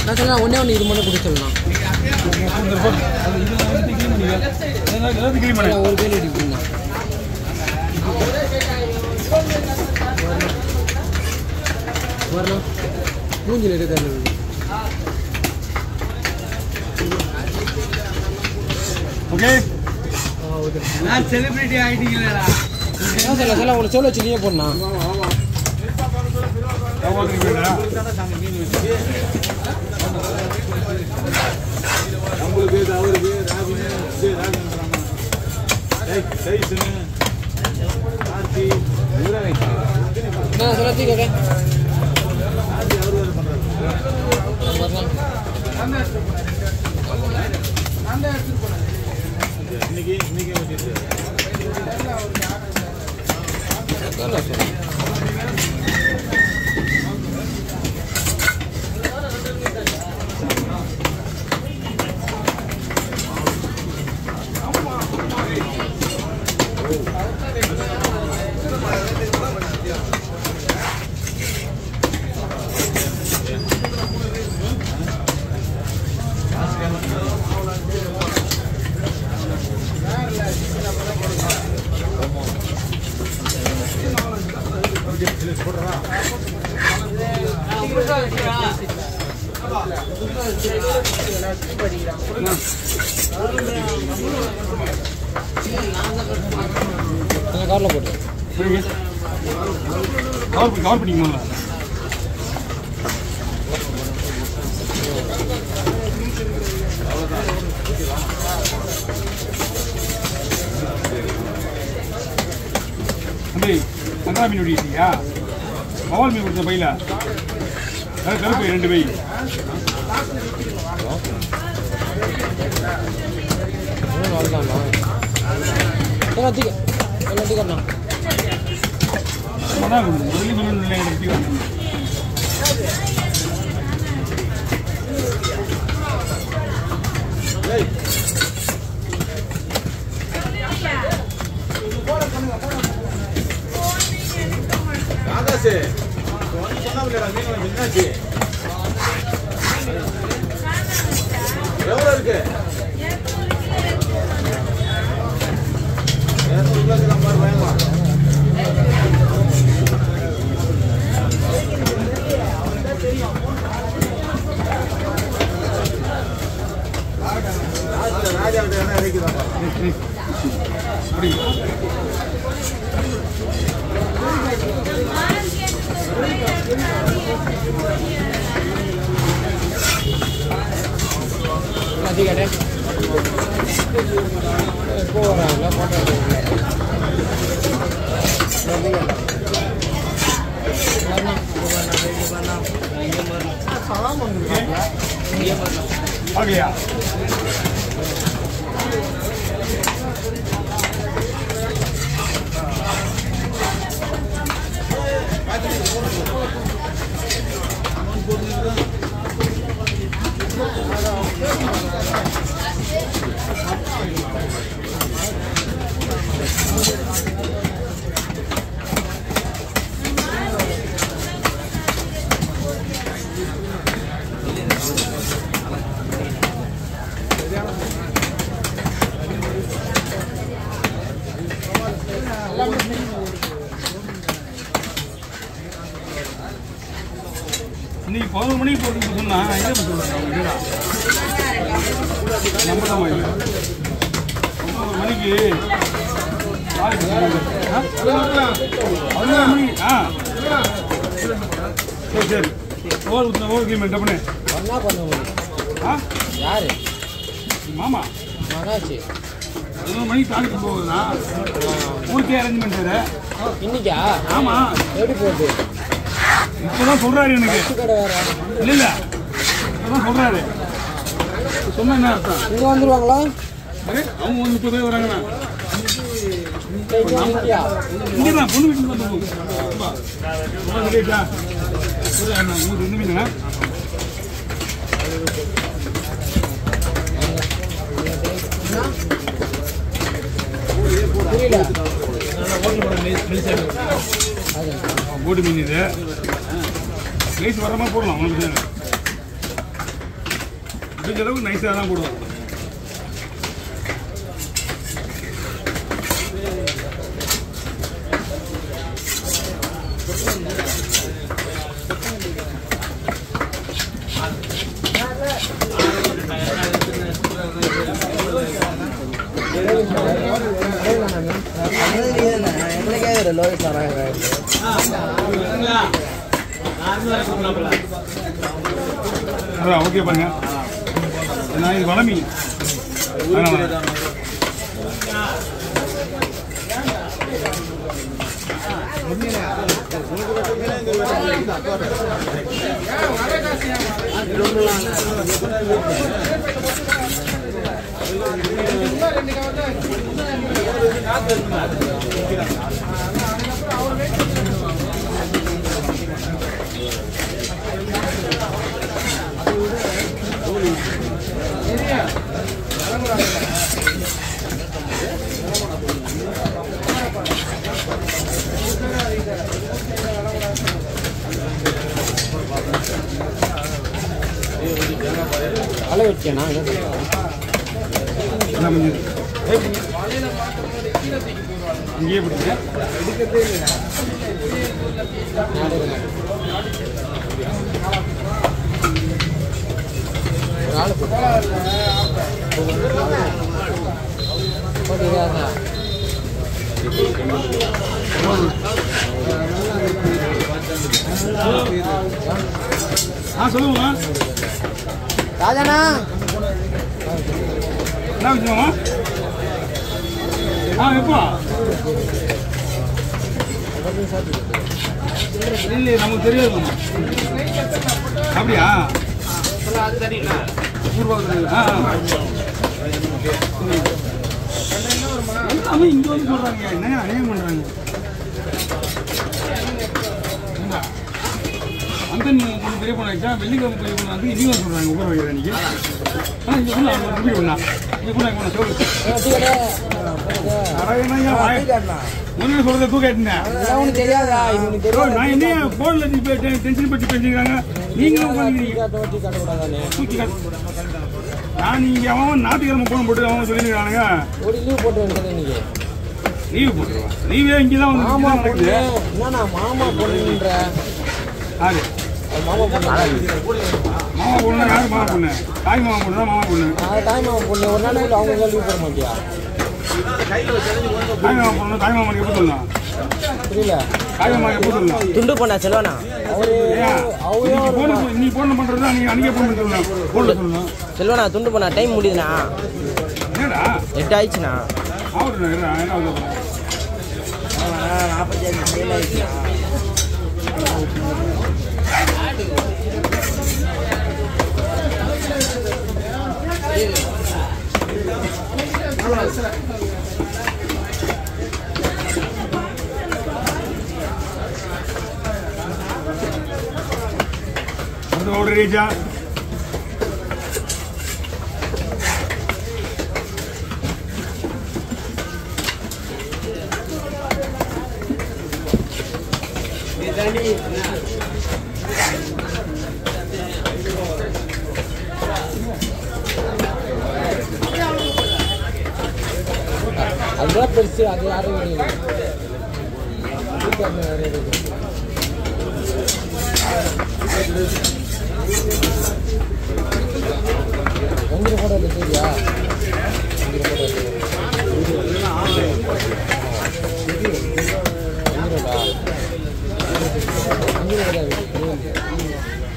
நான் சொல்ல ஒன்றே ஒன்று இது மட்டும் கொடுத்து சொல்லலாம் எல்லாத்தையும் கிளீன் பண்ணு ஒரு பேர் எடுக்குங்க வரணும் மூஞ்சில் இருக்கிறது ஓகே நான் செலிபிரிட்டி ஆகிட்டீங்களா என்ன சொல்ல சொல்ல உங்களை சொல்ல வச்சு நீயே போடணா நம்மளுக்கு இது அவருக்கு ராபினு இது ராபின் டைசனு கார்த்தி இவரே நான் சொல்ல தூக்கி வரேன் கார்த்தி அவரு வேறு பண்ணுறாரு வரலாம் இன்னைக்கு இன்னைக்கு வச்சுட்டு சொல்ல சொல்ல கொஞ்சம் காரில் போட்டு கவர் கவர் பண்ணிக்கணும் தம்பி சங்கரா மீன் வெட்டிக்கிட்டியா பவால் மீன் கொடுத்த பையில கரு- கருப்பு ரெண்டு பை இன்னும் அவ்வளோதாண்ணா சொல்ல தூக்கி சொல்ல தூக்கண்ணா அதான் முதலி மீன் இல்லை எனக்கு வரணும் ராதாசு சொன்னா மீன் வந்து என்னாச்சு எவ்வளோ இருக்கு இரநூறு கிலோ கிராம் பாரு பயமா ராஜா கிட்ட என்ன இறக்கிதான் அப்படி என்ன தூக்கி கேட்டேன் எப்போ வராங்க போட்டோ பார்க்கலையா இன்னைக்கு பதினொரு மணிக்கு போகிறதுக்கு சொன்னா என்ன சொல்லுறாங்க நம்பலாமா இல்லை ஒன்பது மணிக்கு நாளைக்கு ஆ? பதினோரு மணிக்கு ஆ சரி சரி ஓவர் ஊற்றின ஓவர் கிளீன் பண்ணி ஒன்றா பண்ண முடியும் ஆ யாரு மாமா மனாச்சு பதினோரு மணிக்கு தாண்டி போகுதுண்ணா ஊருக்கே அரேஞ்ச்மெண்ட் வேறு இன்னைக்கா ஆமாம் எப்படி போகுது இப்போதான் சொல்கிறாரு எனக்கு பஸ் கடை வேற இல்லை இல்லை இப்போதான் சொல்கிறாரு சொன்னா என்ன அர்த்தம் இங்கே வந்துருவாங்களா அரே, அவங்க வந்து முப்பது பேர் வராங்கண்ணா இங்கேயா இங்கே தான் பொண்ணு வீட்டுக்கு வந்து போகுது அப்பா, அம்மா ரெடியாச்சா? சரி, அண்ணா, உங்களுக்கு ரெண்டு மீனுண்ணா புரியல போட்டு மீன் இது ரைஸ் வர மாதிரி போடலாம் ஒன்றும் பிரச்சனை இல்லை முடிஞ்ச அளவுக்கு நைஸாக தான் போடுவோம் எங்களுக்கே ஒரு லோகேஷ் வராங்க அதான் ஓகே பண்ணுங்க நான் இது வளமி அதனால அலை வச்சேனா என்ன பண்ணுது இங்கேயே பிடிங்க ஒரு ஆள் போட்டு போட்டுக்காங்க ஆ சொல்லுங்கம்மா ராஜாண்ணா என்ன விஷயமா ஆ எப்போ இல்லை நமக்கு தெரியாதும்மா அப்படியா ஊர்வலத்துல- ஆ ஆ. எல்லாமே இங்க வந்து சொல்றாங்க என்னங்க அநியாயம் பண்றாங்க ஏண்டா, அந்த நீ கொஞ்சம் பெரிய பொண்ணு ஆயிடுச்சா வெள்ளிக்கிழமை பெரிய பொண்ணு வந்து இன்னும் சொல்றாங்க உட்கார வைக்கிற அன்னைக்கு ஆ இங்க ஒண்ணு அவங்க நம்பி ஒண்ணா இங்க கூட இங்க ஒண்ணு சொல்லு அட என்னய்யா, வாய்- உன்னை சொல்றதை தூக்கிட்டேன் உனக்கு தெரியாதா இவனுக்கு ஓ, நான் என்னையா போன்ல நீ போய் டென்- டென்ஷன் பற்றி பேசிக்கிறாங்க நீங்களும் உட்காந்துக்கிறீங்க வட்டி காட்டக்கூடாதானே தூக்கி காட்டு. நான் நீங்க அவன் ஞாயிற்றுக்கிழமை போன போட்டு அவன் சொல்லிருக்கானுங்க ஒரு லீவ் போட்டு வேண்டியது இன்னைக்கு லீவு போட்டுருவான் லீவே இங்கதான் வந்து மாமா இங்கதான் பொண்ணு நடக்குது என்னண்ணா மாமா பொண்ணுன்ற யாரு அது மாமா பொண்ணு மாமா பொண்ணு யாரு மாமா பொண்ணு தாய் மாமா பொண்ணு தான் மாமா பொண்ணு அது தாய் மாமா பொண்ணு ஒரு நாள் கூட அவங்க லீவ் போட மாட்டியா தாய் மாமா பொண்ணு தாய் மாமா எப்போ சொல்லலாம் புரியல தாய் மாமா எப்போ சொல்லலாம் துண்டு பண்ணா செல்வானா அவரு ஏன் அவரே இன்னைக்கு போன் நீ போன் பண்றதா நீ அன்னைக்கே போன் சொல்லலாம் போன்ல சொல்லணும் செல்வானா துண்டு பண்ணா டைம் முடியுதுண்ணா என்னடா எட்டு ஆயிடுச்சுண்ணா ஆவட்டு என்ன ஆகுது நாற்பத்தி அஞ்சு அந்த ஆர்டர் ரீச்சா அதுதான் பெருசு அது யாரும் கிடையாது வீட்டுக்காரங்க வேற இருக்கு. உங்க கூட இருக்கு சரியா உங்க கூட இருக்கு அஞ்சு ரூபா அஞ்சு ரூபா